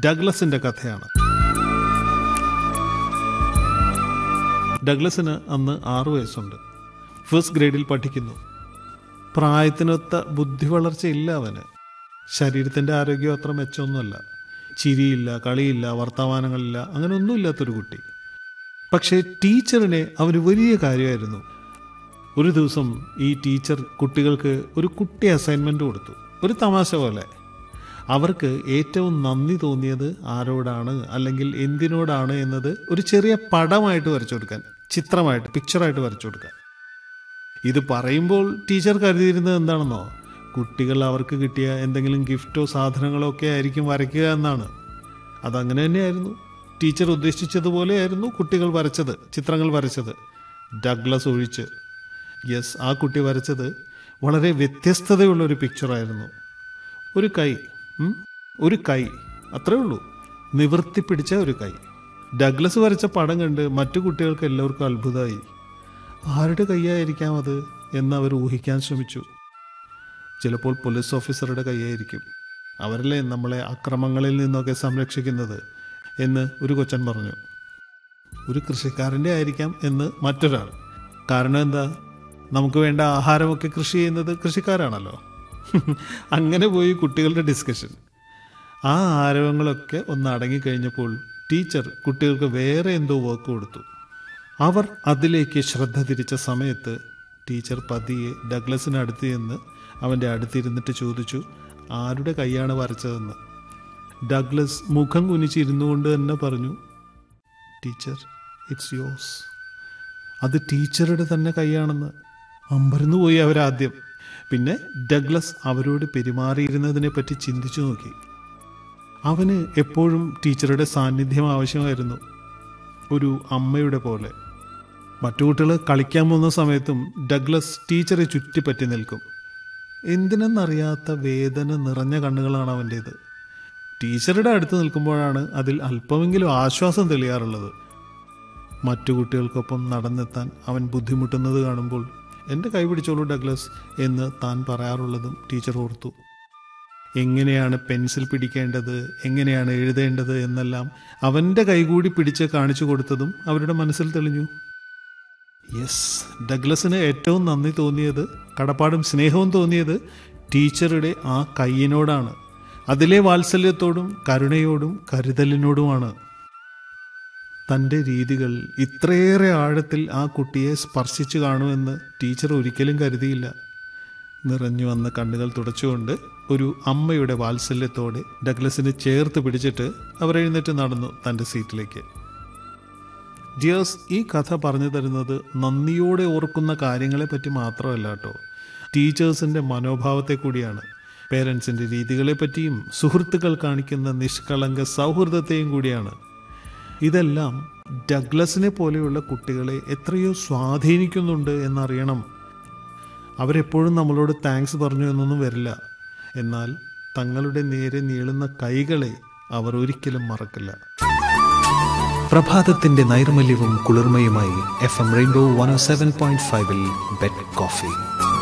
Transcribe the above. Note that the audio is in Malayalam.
ഡഗ്ലസിന്റെ കഥയാണ് ഡഗ്ലസിന് അന്ന് ആറു വയസ്സുണ്ട് ഫസ്റ്റ് ഗ്രേഡിൽ പഠിക്കുന്നു പ്രായത്തിനൊത്ത ബുദ്ധി വളർച്ചയില്ല അവന് ശരീരത്തിൻ്റെ ആരോഗ്യം അത്ര മെച്ചമൊന്നുമല്ല ചിരിയില്ല കളിയില്ല വർത്തമാനങ്ങളില്ല അങ്ങനെ ഒന്നുമില്ലാത്തൊരു കുട്ടി പക്ഷേ ടീച്ചറിനെ അവന് വലിയ കാര്യമായിരുന്നു ഒരു ദിവസം ഈ ടീച്ചർ കുട്ടികൾക്ക് ഒരു കുട്ടി അസൈൻമെൻ്റ് കൊടുത്തു ഒരു തമാശ പോലെ അവർക്ക് ഏറ്റവും നന്ദി തോന്നിയത് ആരോടാണ് അല്ലെങ്കിൽ എന്തിനോടാണ് എന്നത് ഒരു ചെറിയ പടമായിട്ട് വരച്ചു കൊടുക്കാൻ ചിത്രമായിട്ട് പിക്ചറായിട്ട് വരച്ചു കൊടുക്കാൻ ഇത് പറയുമ്പോൾ ടീച്ചർ കരുതിയിരുന്നത് എന്താണെന്നോ കുട്ടികൾ അവർക്ക് കിട്ടിയ എന്തെങ്കിലും ഗിഫ്റ്റോ സാധനങ്ങളോ ഒക്കെ ആയിരിക്കും വരയ്ക്കുക എന്നാണ് അതങ്ങനെ തന്നെയായിരുന്നു ടീച്ചർ ഉദ്ദേശിച്ചതുപോലെയായിരുന്നു കുട്ടികൾ വരച്ചത് ചിത്രങ്ങൾ വരച്ചത് ഡഗ്ലസ് ഒഴിച്ച് യെസ് ആ കുട്ടി വരച്ചത് വളരെ വ്യത്യസ്തതയുള്ള ഒരു പിക്ചറായിരുന്നു ഒരു കൈ ഉം, ഒരു കൈ അത്രേ ഉള്ളൂ നിവർത്തി പിടിച്ച ഒരു കൈ ഡഗ്ലസ് വരച്ച പടം കണ്ട് മറ്റു കുട്ടികൾക്ക് എല്ലാവർക്കും അത്ഭുതമായി ആരുടെ കൈയായിരിക്കാം അത് എന്ന് അവർ ഊഹിക്കാൻ ശ്രമിച്ചു ചിലപ്പോൾ പോലീസ് ഓഫീസറുടെ കൈയായിരിക്കും അവരല്ലേ നമ്മളെ അക്രമങ്ങളിൽ നിന്നൊക്കെ സംരക്ഷിക്കുന്നത് എന്ന് ഒരു കൊച്ചൻ പറഞ്ഞു ഒരു കൃഷിക്കാരൻ്റെ ആയിരിക്കാം എന്ന് മറ്റൊരാൾ കാരണം എന്താ നമുക്ക് വേണ്ട ആഹാരമൊക്കെ കൃഷി ചെയ്യുന്നത് കൃഷിക്കാരാണല്ലോ അങ്ങനെ പോയി കുട്ടികളുടെ ഡിസ്കഷൻ ആ ആരവങ്ങളൊക്കെ ഒന്ന് അടങ്ങിക്കഴിഞ്ഞപ്പോൾ ടീച്ചർ കുട്ടികൾക്ക് വേറെ എന്തോ വർക്ക് കൊടുത്തു അവർ അതിലേക്ക് ശ്രദ്ധ തിരിച്ച സമയത്ത് ടീച്ചർ പതിയെ ഡഗ്ലസിന് അടുത്ത് ചെന്ന് അവൻ്റെ അടുത്തിരുന്നിട്ട് ചോദിച്ചു ആരുടെ കൈയാണ് വരച്ചതെന്ന് ഡഗ്ലസ് മുഖം കുനിച്ചിരുന്നു കൊണ്ട് തന്നെ പറഞ്ഞു ടീച്ചർ ഇറ്റ്സ് യോസ് അത് ടീച്ചറുടെ തന്നെ കൈയാണെന്ന് അമ്പരന്നു പോയി അവരാദ്യം പിന്നെ ഡഗ്ലസ് അവരോട് പെരുമാറിയിരുന്നതിനെ പറ്റി ചിന്തിച്ചു നോക്കി അവന് എപ്പോഴും ടീച്ചറുടെ സാന്നിധ്യം ആവശ്യമായിരുന്നു ഒരു അമ്മയുടെ പോലെ മറ്റു കുട്ടികൾ കളിക്കാൻ പോകുന്ന സമയത്തും ഡഗ്ലസ് ടീച്ചറെ ചുറ്റിപ്പറ്റി നിൽക്കും എന്തിനെന്നറിയാത്ത വേദന നിറഞ്ഞ കണ്ണുകളാണ് അവൻ്റേത് ടീച്ചറുടെ അടുത്ത് നിൽക്കുമ്പോഴാണ് അതിൽ അല്പമെങ്കിലും ആശ്വാസം തെളിയാറുള്ളത് മറ്റു കുട്ടികൾക്കൊപ്പം നടന്നെത്താൻ അവൻ ബുദ്ധിമുട്ടുന്നത് കാണുമ്പോൾ എൻ്റെ കൈ പിടിച്ചോളൂ ഡഗ്ലസ് എന്ന് താൻ പറയാറുള്ളതും ടീച്ചർ ഓർത്തു എങ്ങനെയാണ് പെൻസിൽ പിടിക്കേണ്ടത് എങ്ങനെയാണ് എഴുതേണ്ടത് എന്നെല്ലാം അവൻ്റെ കൈകൂടി പിടിച്ച് കാണിച്ചു കൊടുത്തതും അവരുടെ മനസ്സിൽ തെളിഞ്ഞു യെസ് ഡഗ്ലസിന് ഏറ്റവും നന്ദി തോന്നിയത് കടപ്പാടും സ്നേഹവും തോന്നിയത് ടീച്ചറുടെ ആ കയ്യിനോടാണ് അതിലെ വാത്സല്യത്തോടും കരുണയോടും കരുതലിനോടുമാണ് തൻ്റെ രീതികൾ ഇത്രയേറെ ആഴത്തിൽ ആ കുട്ടിയെ സ്പർശിച്ചു കാണുമെന്ന് ടീച്ചർ ഒരിക്കലും കരുതിയില്ല നിറഞ്ഞു വന്ന കണ്ണുകൾ തുടച്ചുകൊണ്ട് ഒരു അമ്മയുടെ വാത്സല്യത്തോടെ ഡഗ്ലസിനെ ചേർത്ത് പിടിച്ചിട്ട് അവർ എഴുന്നേറ്റ് നടന്നു തൻ്റെ സീറ്റിലേക്ക് ഡിയേഴ്സ് ഈ കഥ പറഞ്ഞു തരുന്നത് നന്ദിയോടെ ഓർക്കുന്ന കാര്യങ്ങളെ പറ്റി മാത്രമല്ല കേട്ടോ ടീച്ചേഴ്സിൻ്റെ മനോഭാവത്തെ കൂടിയാണ് പേരൻസിൻ്റെ രീതികളെ പറ്റിയും സുഹൃത്തുക്കൾ കാണിക്കുന്ന നിഷ്കളങ്ക സൗഹൃദത്തെയും കൂടിയാണ് ഇതെല്ലാം ഡഗ്ലസിനെ പോലെയുള്ള കുട്ടികളെ എത്രയോ സ്വാധീനിക്കുന്നുണ്ട് എന്നറിയണം അവരെപ്പോഴും നമ്മളോട് താങ്ക്സ് പറഞ്ഞു എന്നൊന്നും വരില്ല എന്നാൽ തങ്ങളുടെ നേരെ നീളുന്ന കൈകളെ അവർ ഒരിക്കലും മറക്കില്ല പ്രഭാതത്തിന്റെ നൈർമല്യവും കുളിർമയുമായി F M Rainbow one seven point ഫൈവിൽ ബെഡ് കോഫി